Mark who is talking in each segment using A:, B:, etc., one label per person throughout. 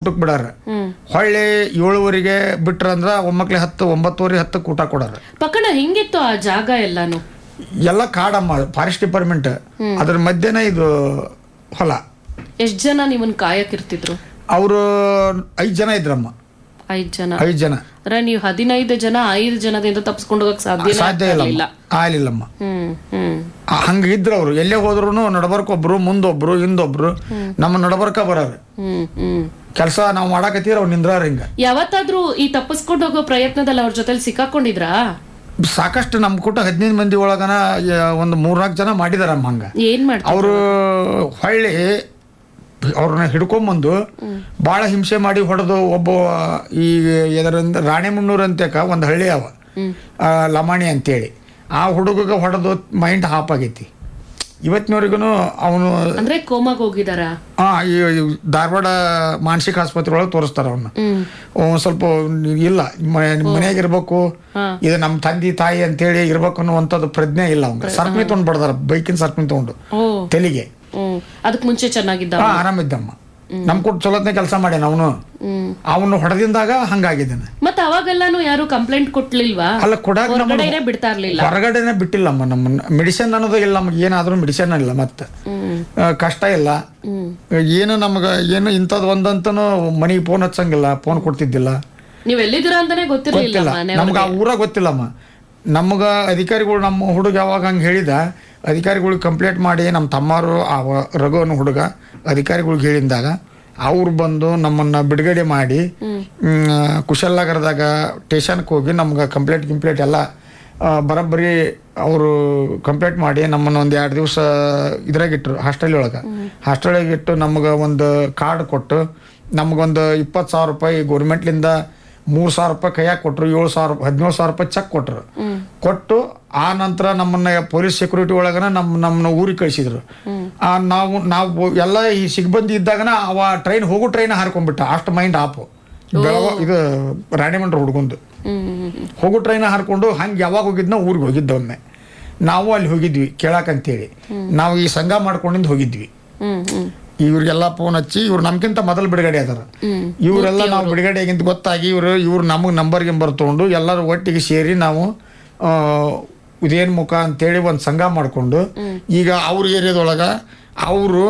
A: ಊಟಕ್ಕೆ ಬಿಡಾರ
B: ಹ್ಮ್
A: ಹೊಳ್ಳಿ ಏಳುವರೆಗೆ ಬಿಟ್ರಂದ್ರ ಒಮ್ಮಕ್ಲೆ ಹತ್ತು ಒಂಬತ್ತುವರೆ ಹತ್ತಕ್ಕೆ ಊಟ ಕೊಡಾರ
B: ಪಕ್ಕಣ ಹಿಂಗಿತ್ತು ಆ ಜಾಗ ಎಲ್ಲಾನು
A: ಎಲ್ಲ ಕಾಡಮ್ಮ ಫಾರೆಸ್ಟ್ ಡಿಪಾರ್ಟ್ಮೆಂಟ್ ಅದ್ರ ಮಧ್ಯೆನೇ ಇದು ಹೊಲ
B: ಎಷ್ಟ್ ಜನ ನಿಮ್ಮನ್ ಕಾಯಕ್ ಇರ್ತಿದ್ರು
A: ಅವರು ಐದು ಜನ ಇದ್ರಮ್ಮ
B: ಐದ್ ಜನ
A: ಐದು ಜನ
B: ಅಂದ್ರೆ ನೀವು ಹದಿನೈದು ಜನ ಐದು ಜನದಿಂದ ತಪ್ಸ್ಕೊಂಡು ಹೋಗಕ್ ಸಾಧ್ಯ
A: ಸಾಧ್ಯ ಇಲ್ಲ ಆಗ್ಲಿಲ್ಲಮ್ಮ
B: ಹ್ಮ್ ಹ್ಮ್
A: ಆ, ಹಂಗ ಇದ್ರು ಅವರು ಎಲ್ಲೇ ಹೋದ್ರು ನಡಬರ್ಕ ಒಬ್ರು ಮುಂದೊಬ್ರು ಹಿಂದೊಬ್ರು ನಮ್ಮ ನಡಬರ್ಕ ಬರೋರು
B: ಹ್ಮ್ ಹ್ಮ್
A: ಕೆಲಸ ನಾವು ಮಾಡಾಕತ್ತೀರ ಅವ್ರು ನಿಂದ್ರಾರ ಹಿಂಗ
B: ಯಾವತ್ತಾದ್ರೂ ಈ ತಪ್ಪಿಸ್ಕೊಂಡು ಹೋಗೋ ಪ್ರಯತ್ನದಲ್ಲಿ ಅವ್ರ ಜೊತೆಲಿ ಸಿಕ್ಕಾಕೊಂಡಿದ್ರಾ
A: ಸಾಕಷ್ಟು ನಮ್ಮ ಕೂಟ ಹದಿನೈದು ಮಂದಿ ಒಳಗನ ಯ- ಒಂದು ಮೂರ್ನಾಲ್ಕು ಜನ ಮಾಡಿದಾರಮ್ಮ ಹಂಗ
B: ಏನ್ ಮಾಡ್ತಾರೆ
A: ಅವರು ಹೊಳ್ಳಿ ಅವ್ರನ್ನ ಹಿಡ್ಕೊಂಬಂದು ಭಾಳ ಹಿಂಸೆ ಮಾಡಿ ಹೊಡೆದು ಒಬ್ಬ ಈ ಎದರಿಂದ ರಾಣೆಮುನ್ನೂರು ಅಂತೇಕ ಒಂದು ಹಳ್ಳಿ ಅವ ಆ, ಲಮಾಣಿ ಅಂತೇಳಿ ಆ ಹುಡುಗಗೆ ಹೊಡೆದು ಮೈಂಡ್ ಹಾಪ್ ಆಗೈತಿ ಇವತ್ತಿನವರೆಗೂ ಅವನು
B: ಅಂದ್ರೆ ಕೋಮಾಗ ಹೋಗಿದಾರ
A: ಆ, ಈ ಈ ಧಾರವಾಡ ಮಾನಸಿಕ ಆಸ್ಪತ್ರೆ ಒಳಗೆ ತೋರಿಸ್ತಾರ ಅವನ್ನ
B: ಹ್ಮ್
A: ಒಂದ್ ಸ್ವಲ್ಪ ಇಲ್ಲ ಮನೆಯಾಗ ಇರ್ಬೇಕು
B: ಹಾ.
A: ಇದು ನಮ್ಮ ತಂದೆ ತಾಯಿ ಅಂತೇಳಿ ಇರ್ಬೇಕು ಅನ್ನುವಂಥದ್ದು ಪ್ರಜ್ಞೆ ಇಲ್ಲ ಅವಂಗ ಸರ್ಪಣಿ ತೊಗೊಂಡು ಬಡ್ದಾರ ಬೈಕಿನ ಸರ್ಪಣಿ ತಗೊಂಡು
B: ಓ
A: ತೆಲಿಗೆ
B: ಹ್ಮ್ ಅದಕ್ ಮುಂಚೆ ಚೆನ್ನಾಗಿದ್ದ
A: ಹಾ ಆರಾಮಿದ್ದಮ್ಮ ನಮ್ ಕೊಟ್ಟು ಚಲೋತ್ನೇ ಕೆಲಸ ಮಾಡ್ಯಾನ ಅವನು
B: ಹ್ಮ್
A: ಅವನು ಹೊಡೆದಿಂದಾಗ ಹಂಗಾಗಿದ್ದಾನೆ
B: ಮತ್ತ ಅವಾಗೆಲ್ಲಾನು ಯಾರು ಕಂಪ್ಲೇಂಟ್ ಕೊಟ್ಲಿಲ್ವಾ
A: ಅಲ್ಲ ಕೊಡಾಕ
B: ಹೊರಗಡೆನೆ ಬಿಡ್ತಾ ಇರ್ಲಿಲ್ಲ
A: ಹೊರಗಡೆನೆ ಬಿಟ್ಟಿಲ್ಲಮ್ಮ ನಮ್ಮನ್ನ ಮೆಡಿಸಿನ್ ಅನ್ನೋದು ಇಲ್ಲ ನಮಗೆ ಏನಾದ್ರೂ ಮೆಡಿಸಿನ್ ಇಲ್ಲ ಮತ್ತೆ
B: ಹ್ಮ್
A: ಆ, ಕಷ್ಟ ಇಲ್ಲ
B: ಹ್ಮ್
A: ಏನು ನಮ್ಗೆ ಏನು ಇಂಥದ್ದು ಒಂದಂತನೂ ಮನೆಗೆ ಫೋನ್ ಹಚ್ಚಂಗಿಲ್ಲ ಫೋನ್ ಕೊಡ್ತಿದ್ದಿಲ್ಲ
B: ನೀವ್ ಎಲ್ಲಿದ್ದೀರಾ ಅಂತಾನೆ ಗೊತ್ತಿರ್ಲಿಲ್ಲ
A: ಗೊತ್ತಿಲ್ಲ
B: ಮನೆ
A: ನಮ್ಗೆ ಆ ಊರ ಗೊತ್ತಿಲ್ಲಮ್ಮ ನಮ್ಗ ಅಧಿಕಾರಿಗಳು ನಮ್ಮ ಹುಡುಗ ಯಾವಾಗ ಹಂಗೆ ಹೇಳಿದ ಅಧಿಕಾರಿಗಳಿಗೆ ಕಂಪ್ಲೇಂಟ್ ಮಾಡಿ ನಮ್ಮ ತಮ್ಮರು ಆ ವ- ರಘು ಅನ್ನೋ ಹುಡುಗ ಅಧಿಕಾರಿಗಳಿಗೆ ಹೇಳಿದಾಗ ಅವ್ರು ಬಂದು ನಮ್ಮನ್ನ ಬಿಡುಗಡೆ ಮಾಡಿ ಮ್, ಕುಶಾಲನಗರದಾಗ ಸ್ಟೇಷನ್ಗೆ ಹೋಗಿ ನಮ್ಗೆ ಕಂಪ್ಲೇಂಟ್ ಗಿಂಪ್ಲೇಂಟ್ ಎಲ್ಲ ಆ, ಬರೋಬ್ಬರಿ ಅವರು ಕಂಪ್ಲೇಂಟ್ ಮಾಡಿ ನಮ್ಮನ್ನ ಒಂದು ಎರಡು ದಿವಸ ಇದ್ರಾಗಿಟ್ರು ಹಾಸ್ಟೆಲ್ ಒಳಗೆ ಹಾಸ್ಟೆಲ್ ಇಟ್ಟು ನಮ್ಗೆ ಒಂದು ಕಾರ್ಡ್ ಕೊಟ್ಟು ನಮಗೊಂದು ಇಪ್ಪತ್ತು ಸಾವಿರ ರೂಪಾಯಿ ಗೌರ್ಮೆಂಟ್ಲಿಂದ ಮೂರು ಸಾವಿರ ರೂಪಾಯಿ ಕೈಯಾಗ ಕೊಟ್ರು ಏಳು ಸಾವಿರ ಹದಿನೇಳು ಸಾವಿರ ರೂಪಾಯಿ ಚೆಕ್ ಕೊಟ್ರು ಕೊಟ್ಟು ಆ ನಂತರ ನಮ್ಮನ್ನ ಪೊಲೀಸ್ ಸೆಕ್ಯೂರಿಟಿ ಒಳಗನ ನಮ್ಮ ನಮ್ಮನ್ನ ಊರಿಗೆ ಕಳಿಸಿದ್ರು ಆ ನಾವು ನಾವು ಎಲ್ಲ ಈ ಸಿಗ್ಬಂದಿ ಇದ್ದಾಗನ ಅವ ಟ್ರೈನ್ ಹೋಗೋ ಟ್ರೈನ್ ಹಾರ್ಕೊಂಡ್ಬಿಟ್ಟ ಅಷ್ಟು ಮೈಂಡ್ ಆಪು ಬೆಳಗ ಇದು ರಾಣಿಮಂಡ್ರ ಹುಡ್ಗಂದು
B: ಹ್ಮ್ ಹ್ಮ್ ಹ್ಮ್
A: ಹೋಗೋ ಟ್ರೈನ್ ಹಾರ್ಕೊಂಡು ಹಂಗೆ ಯಾವಾಗ ಹೋಗಿದ್ನ ಊರಿಗೆ ಹೋಗಿದ್ದ ಒಮ್ಮೆ ನಾವು ಅಲ್ಲಿ ಹೋಗಿದ್ವಿ ಕೇಳಾಕಂತೇಳಿ ನಾವು ಈ ಸಂಘ ಮಾಡ್ಕೊಂಡಿಂದ ಹೋಗಿದ್ವಿ
B: ಹ್ಮ್ ಹ್ಮ್
A: ಇವ್ರಿಗೆಲ್ಲ ಫೋನ್ ಹಚ್ಚಿ ಇವ್ರು ನಮ್ಗಿಂತ ಮೊದಲು ಬಿಡುಗಡೆ ಅದಾರ
B: ಹ್ಮ್
A: ಇವರೆಲ್ಲ ನಾವು ಬಿಡುಗಡೆ ಆಗಿಂತ ಗೊತ್ತಾಗಿ ಇವರು ಇವ್ರು ನಮಗೆ ನಂಬರ್ ಗಿಂಬರ್ ತೊಗೊಂಡು ಎಲ್ಲರೂ ಒಟ್ಟಿಗೆ ಸೇರಿ ನಾವು ಆ, ಇದೇನ್ ಮುಖ ಅಂತೇಳಿ ಒಂದು ಸಂಘ ಮಾಡಿಕೊಂಡು ಈಗ ಅವ್ರ ಏರಿಯಾದೊಳಗೆ ಅವರು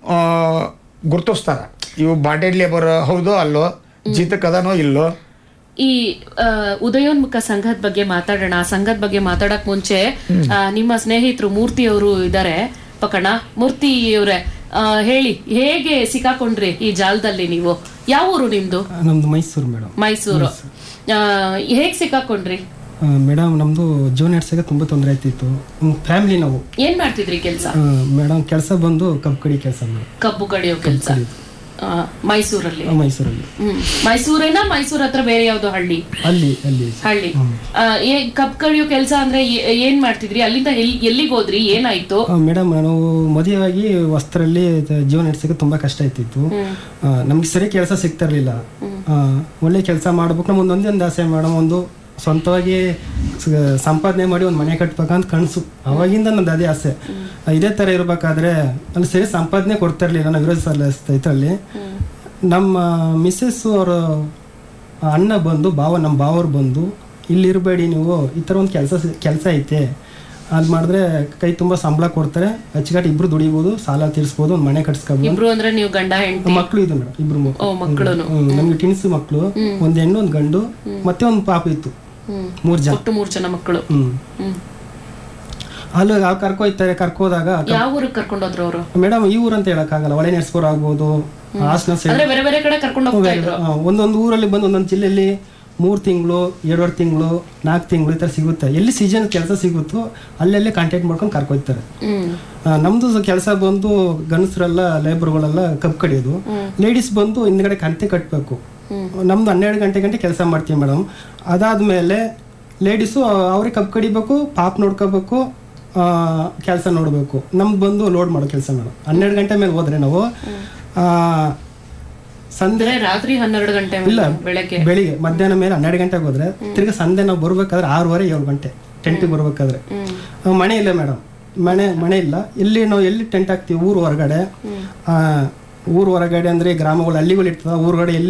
A: ಗುರ್ತಿಸ್ತಾರ ಇವು ಬಾಂಡೆಡ್ ಲೇಬರ್ ಹೌದೋ ಅಲ್ಲೋ ಜೀತಕ್ಕೆ ಅದಾನೋ ಇಲ್ಲೋ
B: ಈ ಆ, ಉದಯೋನ್ಮುಖ ಸಂಘದ ಬಗ್ಗೆ ಮಾತಾಡೋಣ ಆ ಸಂಘದ ಬಗ್ಗೆ ಮಾತಾಡಕ್ ಮುಂಚೆ ಆ, ನಿಮ್ಮ ಸ್ನೇಹಿತರು ಮೂರ್ತಿ ಅವರು ಇದ್ದಾರೆ ಪಕಣ ಮೂರ್ತಿ ಅವರೇ ಹೇಳಿ ಹೇಗೆ ಸಿಕ್ಕಾಕೊಂಡ್ರಿ ಈ ಜಾಲದಲ್ಲಿ ನೀವು ಯಾವ ಊರು ನಿಮ್ದು
C: ನಮ್ದು ಮೈಸೂರು ಮೇಡಮ್
B: ಮೈಸೂರು ಆ, ಹೇಗ್ ಸಿಕ್ಕಾಕೊಂಡ್ರಿ
C: ಮೇಡಮ್ ನಮ್ಮದು ಜೂನ್ ನಡ್ಸಕ್ಕೆ ತುಂಬ ತೊಂದರೆ ಆಯ್ತಿತ್ತು ಫ್ಯಾಮಿಲಿ ನಾವು
B: ಏನ್ ಮಾಡ್ತಿದ್ರಿ ಕೆಲ್ಸ
C: ಮೇಡಮ್ ಕೆಲಸ ಬಂದು ಕಬ್ಬು ಕಡಿ ಕೆಲಸ ಮೇಡಮ್
B: ಕಬ್ಬು ಕಡಿಯೋ ಕೆಲ್ಸ ಆ, ಮೈಸೂರಲ್ಲಿ
C: ಮೈಸೂರಲ್ಲಿ
B: ಹ್ಮ್ ಮೈಸೂರೇನಾ ಮೈಸೂರ್ ಹತ್ರ ಬೇರೆ ಯಾವ್ದೋ ಹಳ್ಳಿ
C: ಅಲ್ಲಿ ಅಲ್ಲಿ
B: ಹಳ್ಳಿ ಆ, ಏ- ಕಬ್ಬು ಕಡಿಯೋ ಕೆಲ್ಸ ಅಂದ್ರೆ ಏ- ಏನ್ ಮಾಡ್ತಿದ್ರಿ ಅಲ್ಲಿಂದ ಎಲ್- ಎಲ್ಲಿಗ್ ಹೋದ್ರಿ ಏನಾಯ್ತು
C: ಮೇಡಮ್ ನಾವು ಮದುವೆಯಾಗಿ ವಸ್ತ್ರಲ್ಲಿ ಜೀವನ ನಡೆಸೋಕೆ ತುಂಬ ಕಷ್ಟ ಆಯ್ತಿತ್ತು ನಮ್ಗೆ ಸರಿ ಕೆಲಸ ಸಿಗ್ತಾ ಇರಲಿಲ್ಲ ಒಳ್ಳೆ ಕೆಲಸ ಮಾಡ್ಬೇಕು ನಮ್ಮ ಒಂದೊಂದೇ ಒಂದು ಆಸೆ ಮೇಡಮ್ ಒಂದು ಸ್ವಂತವಾಗಿ ಸ- ಸಂಪಾದನೆ ಮಾಡಿ ಒಂದು ಮನೆ ಕಟ್ಬೇಕಂತ ಕನಸು ಅವಾಗಿಂದ ನಂದು ಅದೇ ಆಸೆ ಇದೇ ಥರ ಇರಬೇಕಾದ್ರೆ ಅಲ್ಲಿ ಸರಿ ಸಂಪಾದನೆ ಕೊಡ್ತಾ ಇರಲಿಲ್ಲ ನಾವು ವಿರೋಧ ಸಲ್ಲಿಸ್ತಾ ಇದರಲ್ಲಿ ನಮ್ಮ ಮಿಸ್ಸಸ್ ಅವರು ಅಣ್ಣ ಬಂದು ಭಾವ ನಮ್ಮ ಭಾವರು ಬಂದು ಇಲ್ಲಿರಬೇಡಿ ನೀವು ಈ ಥರ ಒಂದು ಕೆಲಸ ಕೆಲಸ ಐತೆ ಅದು ಮಾಡಿದ್ರೆ ಕೈ ತುಂಬ ಸಂಬಳ ಕೊಡ್ತಾರೆ ಅಚ್ಚುಕಟ್ಟು ಇಬ್ರು ದುಡಿಬೋದು ಸಾಲ ತೀರಿಸ್ಬೋದು ಒಂದು ಮನೆ ಕಟ್ಸ್ಕೊಬೋದು
B: ಇಬ್ರು ಅಂದ್ರೆ ನೀವು ಗಂಡ ಹೆಂಡತಿ
C: ಮಕ್ಕಳು ಇದು ಮೇಡಮ್ ಇಬ್ರು ಮಕ್ಳು.
B: ಓ ಮಕ್ಕಳು
C: ಹ್ಮ್, ನಮ್ಗೆ ಟಿನ್ಸ್ ಮಕ್ಕಳು ಒಂದು ಹೆಣ್ಣು ಒಂದು ಗಂಡು ಮತ್ತೆ ಒಂದು ಪಾಪ ಇತ್ತು
B: ಹ್ಮ್
C: ಮೂರು ಜನ
B: ಒಟ್ಟು ಮೂರ್ ಜನ ಮಕ್ಕಳು
C: ಹ್ಮ್
B: ಹ್ಮ್
C: ಅಲ್ಲಿ ಅವ್ರು ಕರ್ಕೊಯ್ತಾರೆ ಕರ್ಕೋದಾಗ
B: ಯಾವ ಊರಿಗೆ ಕರ್ಕೊಂಡೋದ್ರು ಅವರು
C: ಮೇಡಮ್ ಈ ಊರು ಅಂತ ಹೇಳಕ್ಕಾಗಲ್ಲ ಒಳೆ ನೆಡ್ಸ್ಕೋರ್ ಆಗ್ಬೋದು ಹಾಸನ ಸೈಡ್
B: ಅಂದ್ರೆ ಬೇರೆ ಬೇರೆ ಕಡೆ ಕರ್ಕೊಂಡು ಹೋಗ್ತಾ ಇದ್ರು
C: ಒಂದೊಂದು ಊರಲ್ಲಿ ಬಂದು ಒಂದೊಂದು ಜಿಲ್ಲೆಯಲ್ಲಿ ಮೂರು ತಿಂಗಳು ಎರಡುವರೆ ತಿಂಗಳು ನಾಲ್ಕು ತಿಂಗಳು ಈ ಥರ ಸಿಗುತ್ತೆ ಎಲ್ಲಿ ಸೀಸನ್ ಕೆಲಸ ಸಿಗುತ್ತೋ ಅಲ್ಲೆಲ್ಲೇ ಕಾಂಟ್ಯಾಕ್ಟ್ ಮಾಡ್ಕೊಂಡು ಕರ್ಕೊಯ್ತಾರೆ
B: ಹ್ಮ್
C: ಆ, ನಮ್ದು ಕೆಲಸ ಬಂದು ಗಂಡಸರೆಲ್ಲ ಲೇಬರ್ಗಳೆಲ್ಲ ಕಬ್ಬು ಕಡಿಯೋದು ಲೇಡೀಸ್ ಬಂದು ಹಿಂದ್ಗಡೆ ಕಂತೆ ಕಟ್ಟಬೇಕು ನಮ್ದು ಹನ್ನೆರಡು ಗಂಟೆ ಗಂಟೆ ಕೆಲಸ ಮಾಡ್ತೀವಿ ಮೇಡಮ್ ಅದಾದ್ಮೇಲೆ ಲೇಡೀಸು ಅವ್ರಿಗೆ ಕಬ್ಬು ಕಡಿಬೇಕು ಪಾಪ ನೋಡ್ಕೋಬೇಕು ಕೆಲಸ ನೋಡಬೇಕು ನಮ್ದು ಬಂದು ಲೋಡ್ ಮಾಡೋ ಕೆಲಸ ಮೇಡಮ್ ಹನ್ನೆರಡು ಗಂಟೆ ಮೇಲೆ ಹೋದ್ರೆ ನಾವು ಆ, ಸಂಜೆ
B: ಅಂದ್ರೆ ರಾತ್ರಿ ಹನ್ನೆರಡು ಗಂಟೆ
C: ಇಲ್ಲ
B: ಬೆಳಗ್ಗೆ
C: ಬೆಳಿಗ್ಗೆ ಮಧ್ಯಾಹ್ನ ಮೇಲೆ ಹನ್ನೆರಡು ಗಂಟೆಗೆ ಹೋದ್ರೆ ತಿರ್ಗಿ ಸಂಜೆ ನಾವು ಬರ್ಬೇಕಾದ್ರೆ ಆರೂವರೆ ಏಳು ಗಂಟೆ ಟೆಂಟಿಗೆ ಬರ್ಬೇಕಾದ್ರೆ ಆ, ಮನೆ ಇಲ್ಲ ಮೇಡಮ್ ಮನೆ ಮನೆ ಇಲ್ಲ ಎಲ್ಲಿ ನಾವು ಎಲ್ಲಿ ಟೆಂಟ್ ಹಾಕ್ತೀವಿ ಊರು ಹೊರಗಡೆ ಆ, ಊರು ಹೊರಗಡೆ ಅಂದ್ರೆ ಗ್ರಾಮಗಳು ಹಳ್ಳಿಗಳು ಇರ್ತದ ಊರುಗಡೆ ಎಲ್ಲಿ